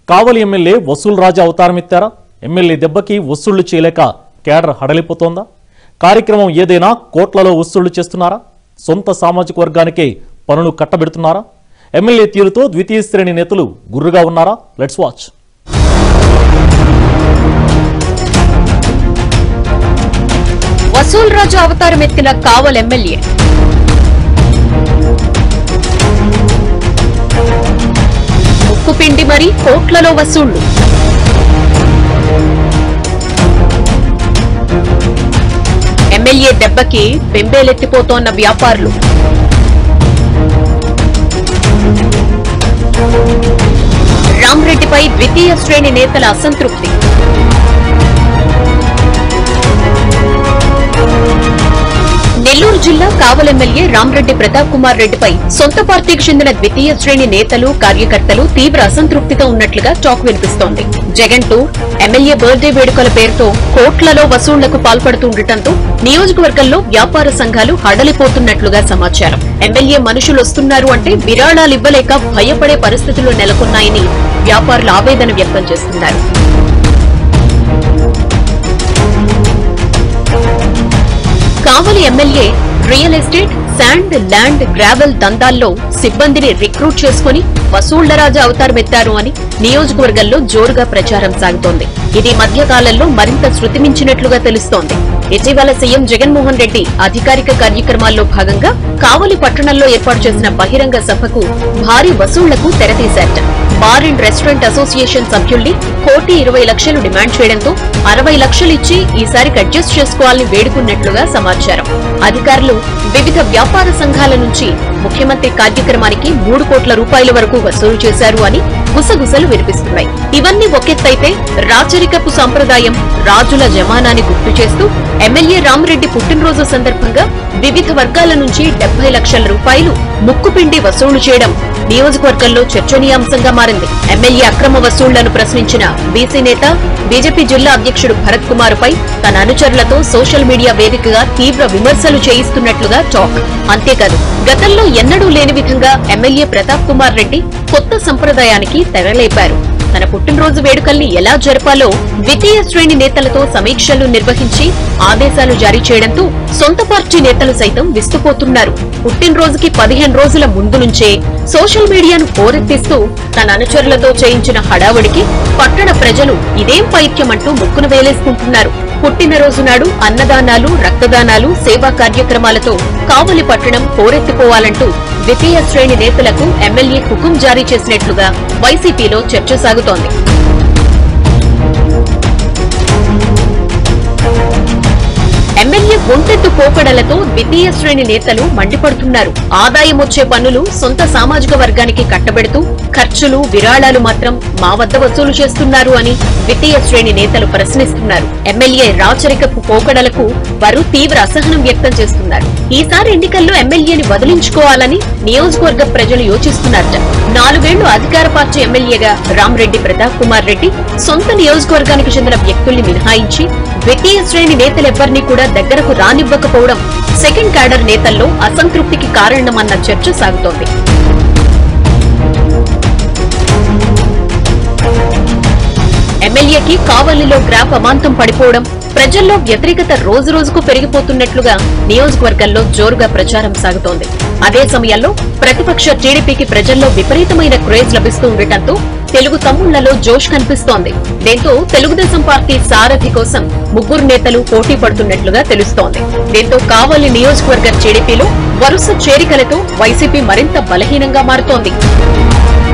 కావలి MLA వసూల్ రాజా అవతారమెత్తారా MLA దెబ్బకి వసూళ్లు చేయలేక కేడర్ హడలిపోతోందా కార్యక్రమం ఏదైనా కోట్లలో వసూళ్లు చేస్తున్నారా సొంత సామాజిక వర్గానికే పనులు కట్టబెడుతున్నారా ఎమ్మెల్యే తీరుతో ద్వితీయ శ్రేణి నేతలు గుర్రుగా ఉన్నారా లెట్స్ వాచ్ వసూల్ రాజు అవతారం ఎత్తిన కావల్ ఎమ్మెల్యే ముక్కు పిండి మరి కోట్లలో వసూళ్లు ఎమ్మెల్యే దెబ్బకి బెంబేలెత్తిపోతోన్న వ్యాపారులు రామ్రెడ్డిపై ద్వితీయ శ్రేణి నేతల అసంతృప్తి నెల్లూరు జిల్లా కావల్ ఎమ్మెల్యే రామ్రెడ్డి ప్రతాప్ కుమార్ రెడ్డిపై సొంత పార్టీకి చెందిన ద్వితీయ శ్రేణి నేతలు కార్యకర్తలు తీవ్ర అసంతృప్తితో ఉన్నట్లుగా టాక్ వినిపిస్తోంది జగన్ టూర్ ఎమ్మెల్యే బర్త్డే వేడుకల పేరుతో కోట్లలో వసూళ్లకు పాల్పడుతుండటంతో నియోజకవర్గంలో వ్యాపార సంఘాలు హడలిపోతున్నట్లుగా సమాచారం ఎమ్మెల్యే మనుషులు వస్తున్నారు అంటే విరాళాలు ఇవ్వలేక భయపడే పరిస్థితులు నెలకొన్నాయని వ్యాపారులు ఆవేదన వ్యక్తం చేస్తున్నారు Kavali MLA real estate sand land gravel దందాల్లో సిబ్బందిని రిక్రూట్ చేసుకుని వసూళ్ల రాజా అవతారమెత్తారు అని నియోజకవర్గంలో జోరుగా ప్రచారం సాగుతోంది ఇది మధ్యకాలంలో మరింత శృతిమించినట్లుగా తెలుస్తోంది ఇటీవల సీఎం జగన్మోహన్ రెడ్డి అధికారిక కార్యక్రమాల్లో భాగంగా కావలి పట్టణంలో ఏర్పాటు చేసిన బహిరంగ సభకు భారీ వసూళ్లకు తెరతీశారట బార్ అండ్ రెస్టారెంట్ అసోసియేషన్ సభ్యుల్ని కోటి ఇరవై లక్షలు డిమాండ్ చేయడంతో అరవై లక్షలిచ్చి ఈసారికి అడ్జస్ట్ చేసుకోవాలని వేడుకున్నట్లుగా సమాచారం అధికారులు వివిధ వ్యాపార సంఘాల నుంచి ముఖ్యమంత్రి కార్యక్రమానికి మూడు కోట్ల రూపాయల వరకు వసూలు చేశారు అని గుసగుసలు వినిపిస్తున్నాయి ఇవన్నీ ఒకెత్తైతే రాచరికపు సంప్రదాయం రాజుల జమానాన్ని గుర్తు చేస్తూ ఎమ్మెల్యే రామరెడ్డి పుట్టినరోజు సందర్భంగా వివిధ వర్గాల నుంచి డెబ్బై లక్షల రూపాయలు ముక్కుపిండి వసూలు చేయడం నియోజకవర్గంలో చర్చనీయాంశంగా మారింది ఎమ్మెల్యే అక్రమ వసూళ్లను ప్రశ్నించిన బీసీ నేత బీజేపీ జిల్లా అధ్యక్షుడు భరత్ కుమార్ పై తన అనుచరులతో సోషల్ మీడియా వేదికగా తీవ్ర విమర్శలు చేయిస్తున్నట్లుగా టాక్ అంతేకాదు గతంలో ఎన్నడూ లేని విధంగా ఎమ్మెల్యే ప్రతాప్ కుమార్ రెడ్డి కొత్త సంప్రదాయానికి తెరలేపారు తన పుట్టినరోజు వేడుకల్ని ఎలా జరపాలో ద్వితీయ శ్రేణి నేతలతో సమీక్షలు నిర్వహించి ఆదేశాలు జారీ చేయడంతో సొంత పార్టీ నేతలు సైతం విస్తుపోతున్నారు పుట్టినరోజుకి పదిహేను రోజుల ముందు నుంచే సోషల్ మీడియాను పోరెత్తిస్తూ తన అనుచరులతో చేయించిన హడావుడికి పట్టణ ప్రజలు ఇదేం పైత్యమంటూ ముక్కును వేలేసుకుంటున్నారు పుట్టినరోజు నాడు అన్నదానాలు రక్తదానాలు సేవా కార్యక్రమాలతో కావలి పట్టణం పోరెత్తిపోవాలంటూ ద్వితీయ శ్రేణి నేతలకు ఎమ్మెల్యే హుకుం జారీ చేసినట్లుగా వైసీపీలో చర్చ సాగుతోంది ఎమ్మెల్యే ఒంటెత్తు పోకడలతో ద్వితీయ శ్రేణి నేతలు మండిపడుతున్నారు ఆదాయం వచ్చే పన్నులు సొంత సామాజిక వర్గానికి కట్టబెడుతూ ఖర్చులు విరాళాలు మాత్రం మా వద్ద వసూలు చేస్తున్నారు అని ద్వితీయ శ్రేణి నేతలు ప్రశ్నిస్తున్నారు ఎమ్మెల్యే రాచరికపు పోకడలకు వారు తీవ్ర అసహనం వ్యక్తం చేస్తున్నారు ఈసారి ఎన్నికల్లో ఎమ్మెల్యేని వదిలించుకోవాలని నియోజకవర్గ ప్రజలు యోచిస్తున్నారట నాలుగేళ్లు అధికార పార్టీ ఎమ్మెల్యేగా రామరెడ్డి ప్రతాప్ కుమార్ రెడ్డి సొంత నియోజకవర్గానికి చెందిన వ్యక్తుల్ని మినహాయించి ద్వితీయ శ్రేణి నేతలెవ్వరినీ కూడా దగ్గరకు రానివ్వకపోవడం సెకండ్ క్యాడర్ నేతల్లో అసంతృప్తికి కారణమన్న చర్చ సాగుతోంది ఎమ్మెల్యేకి కావలిలో గ్రాఫ్ అమాంతం పడిపోవడం ప్రజల్లో వ్యతిరేకత రోజు రోజుకు పెరిగిపోతున్నట్లుగా నియోజకవర్గంలో జోరుగా ప్రచారం సాగుతోంది అదే సమయంలో ప్రతిపక్ష టీడీపీకి ప్రజల్లో విపరీతమైన క్రేజ్ లభిస్తూ ఉండటంతో తెలుగు తమ్ముళ్లలో జోష్ కనిపిస్తోంది దీంతో తెలుగుదేశం పార్టీ సారథి కోసం ముగ్గురు నేతలు పోటీ పడుతున్నట్లుగా తెలుస్తోంది దీంతో కావలి నియోజకవర్గ టీడీపీలో వరుస చేరికలతో వైసీపీ మరింత బలహీనంగా మారుతోంది